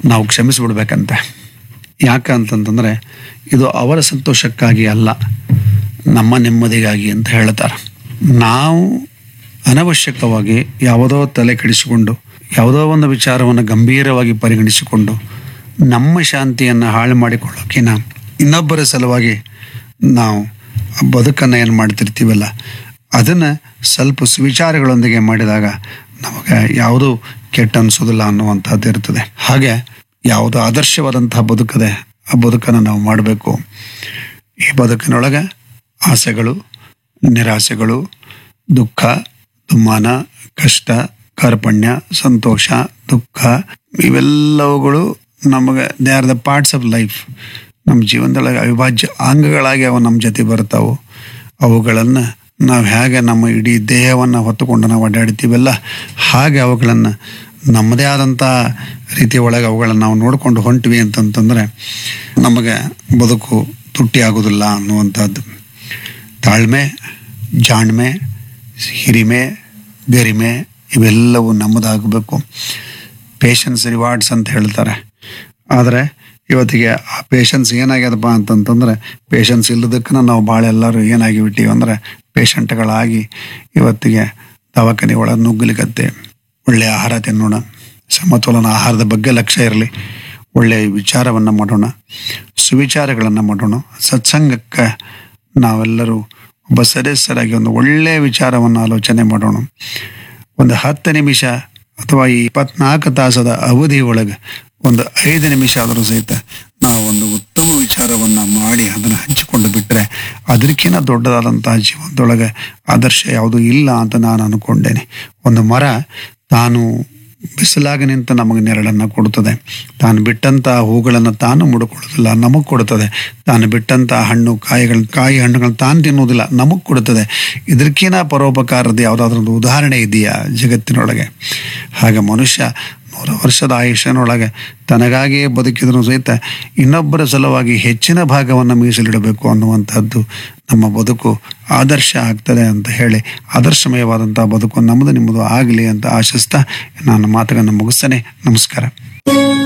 ನಾವು ಕ್ಷಮಿಸಿಬಿಡ್ಬೇಕಂತೆ ಯಾಕಂತಂತಂದರೆ ಇದು ಅವರ ಸಂತೋಷಕ್ಕಾಗಿ ಅಲ್ಲ ನಮ್ಮ ನೆಮ್ಮದಿಗಾಗಿ ಅಂತ ಹೇಳ್ತಾರೆ ನಾವು ಅನವಶ್ಯಕವಾಗಿ ಯಾವುದೋ ತಲೆ ಕೆಡಿಸಿಕೊಂಡು ಯಾವುದೋ ಒಂದು ವಿಚಾರವನ್ನು ಗಂಭೀರವಾಗಿ ಪರಿಗಣಿಸಿಕೊಂಡು ನಮ್ಮ ಶಾಂತಿಯನ್ನು ಹಾಳು ಮಾಡಿಕೊಳ್ಳೋಕಿನ ಇನ್ನೊಬ್ಬರ ಸಲುವಾಗಿ ನಾವು ಬದುಕನ್ನು ಏನು ಮಾಡ್ತಿರ್ತೀವಲ್ಲ ಅದನ್ನು ಸ್ವಲ್ಪ ಸುವಿಚಾರಗಳೊಂದಿಗೆ ಮಾಡಿದಾಗ ನಮಗೆ ಯಾವುದೂ ಕೆಟ್ಟ ಅನಿಸೋದಿಲ್ಲ ಅನ್ನುವಂಥದ್ದು ಇರ್ತದೆ ಹಾಗೆ ಯಾವುದು ಆದರ್ಶವಾದಂತಹ ಬದುಕದೆ ಆ ಬದುಕನ್ನು ನಾವು ಮಾಡಬೇಕು ಈ ಬದುಕಿನೊಳಗೆ ಆಸೆಗಳು ನಿರಾಸೆಗಳು ದುಃಖ ದುಮ್ಮಾನ ಕಷ್ಟ ಕಾರ್ಪಣ್ಯ ಸಂತೋಷ ದುಃಖ ಇವೆಲ್ಲವುಗಳು ನಮಗೆ they are the parts of life ನಮ್ಮ ಜೀವನದೊಳಗೆ ಅವಿಭಾಜ್ಯ ಅಂಗಗಳಾಗಿ ಅವು ನಮ್ಮ ಜೊತೆ ಬರ್ತಾವೆ ಅವುಗಳನ್ನು ನಾವು ಹೇಗೆ ನಮ್ಮ ಇಡೀ ದೇಹವನ್ನು ಹೊತ್ತುಕೊಂಡು ನಾವು ಅಡ್ಡಾಡ್ತೀವಲ್ಲ ಹಾಗೆ ಅವುಗಳನ್ನು ನಮ್ಮದೇ ಆದಂಥ ರೀತಿಯ ಒಳಗೆ ಅವುಗಳನ್ನು ನಾವು ನೋಡಿಕೊಂಡು ಹೊಂಟ್ವಿ ಅಂತಂತಂದರೆ ನಮಗೆ ಬದುಕು ತುಟ್ಟಿ ಆಗೋದಿಲ್ಲ ಅನ್ನುವಂಥದ್ದು ತಾಳ್ಮೆ ಜಾಣ್ಮೆ ಹಿರಿಮೆ ಗರಿಮೆ ಇವೆಲ್ಲವೂ ನಮ್ಮದಾಗಬೇಕು ಪೇಷನ್ಸ್ ರಿವಾರ್ಡ್ಸ್ ಅಂತ ಹೇಳ್ತಾರೆ ಆದರೆ ಇವತ್ತಿಗೆ ಆ ಪೇಷನ್ಸ್ ಏನಾಗ್ಯದಪ್ಪ ಅಂತಂತಂದ್ರೆ ಪೇಷನ್ಸ್ ಇಲ್ಲದಕ್ಕನ ನಾವು ಭಾಳ ಎಲ್ಲರೂ ಏನಾಗಿ ಬಿಟ್ಟಿವಿ ಅಂದ್ರೆ ಪೇಷಂಟ್ಗಳಾಗಿ ಇವತ್ತಿಗೆ ದವಾಖಾನೆ ಒಳಗೆ ನುಗ್ಗಲಿಕತ್ತೆ ಒಳ್ಳೆಯ ಆಹಾರ ತಿನ್ನೋಣ ಸಮತೋಲನ ಆಹಾರದ ಬಗ್ಗೆ ಲಕ್ಷ್ಯ ಇರಲಿ ಒಳ್ಳೆಯ ವಿಚಾರವನ್ನು ಮಾಡೋಣ ಸುವಿಚಾರಗಳನ್ನು ಮಾಡೋಣ ಸತ್ಸಂಗಕ್ಕೆ ನಾವೆಲ್ಲರೂ ಒಬ್ಬ ಸದಸ್ಯರಾಗಿ ಒಂದು ಒಳ್ಳೆಯ ವಿಚಾರವನ್ನು ಆಲೋಚನೆ ಮಾಡೋಣ ಒಂದು ಹತ್ತು ನಿಮಿಷ ಅಥವಾ ಈ ಇಪ್ಪತ್ನಾಲ್ಕು ತಾಸದ ಅವಧಿ ಒಳಗೆ ಒಂದು ಐದು ನಿಮಿಷ ಆದರೂ ಸಹಿತ ನಾವು ಒಂದು ಉತ್ತಮ ವಿಚಾರವನ್ನು ಮಾಡಿ ಅದನ್ನು ಹಂಚಿಕೊಂಡು ಬಿಟ್ಟರೆ ಅದಕ್ಕಿಂತ ದೊಡ್ಡದಾದಂತಹ ಜೀವನದೊಳಗೆ ಆದರ್ಶ ಯಾವುದೂ ಇಲ್ಲ ಅಂತ ನಾನು ಅನ್ಕೊಂಡೇನೆ ಒಂದು ಮರ ತಾನು ಬಿಸಿಲಾಗಿ ನಿಂತು ನಮಗೆ ನೆರಳನ್ನು ಕೊಡುತ್ತದೆ ತಾನು ಬಿಟ್ಟಂತಹ ಹೂಗಳನ್ನು ತಾನು ಮುಡ್ಕೊಳ್ಳೋದಿಲ್ಲ ನಮಗೆ ಕೊಡುತ್ತದೆ ತಾನು ಬಿಟ್ಟಂತಹ ಹಣ್ಣು ಕಾಯಿಗಳು ಕಾಯಿ ಹಣ್ಣುಗಳನ್ನ ತಾನು ತಿನ್ನುವುದಿಲ್ಲ ನಮಗೆ ಕೊಡುತ್ತದೆ ಇದಕ್ಕಿಂತ ಪರೋಪಕಾರದ ಯಾವುದಾದ್ರೂ ಒಂದು ಉದಾಹರಣೆ ಇದೆಯಾ ಜಗತ್ತಿನೊಳಗೆ ಹಾಗೆ ಮನುಷ್ಯ ನೂರು ವರ್ಷದ ಆಯುಷ್ಯನೊಳಗೆ ತನಗಾಗಿಯೇ ಬದುಕಿದ್ರು ಸಹಿತ ಇನ್ನೊಬ್ಬರ ಸಲುವಾಗಿ ಹೆಚ್ಚಿನ ಭಾಗವನ್ನು ಮೀಸಲಿಡಬೇಕು ಅನ್ನುವಂಥದ್ದು ನಮ್ಮ ಬದುಕು ಆದರ್ಶ ಆಗ್ತದೆ ಅಂತ ಹೇಳಿ ಆದರ್ಶಮಯವಾದಂಥ ಬದುಕು ನಮ್ಮದು ನಿಮ್ಮದು ಆಗಲಿ ಅಂತ ಆಶಿಸ್ತಾ ನಾನು ಮಾತುಗಳನ್ನು ಮುಗಿಸ್ತೇನೆ ನಮಸ್ಕಾರ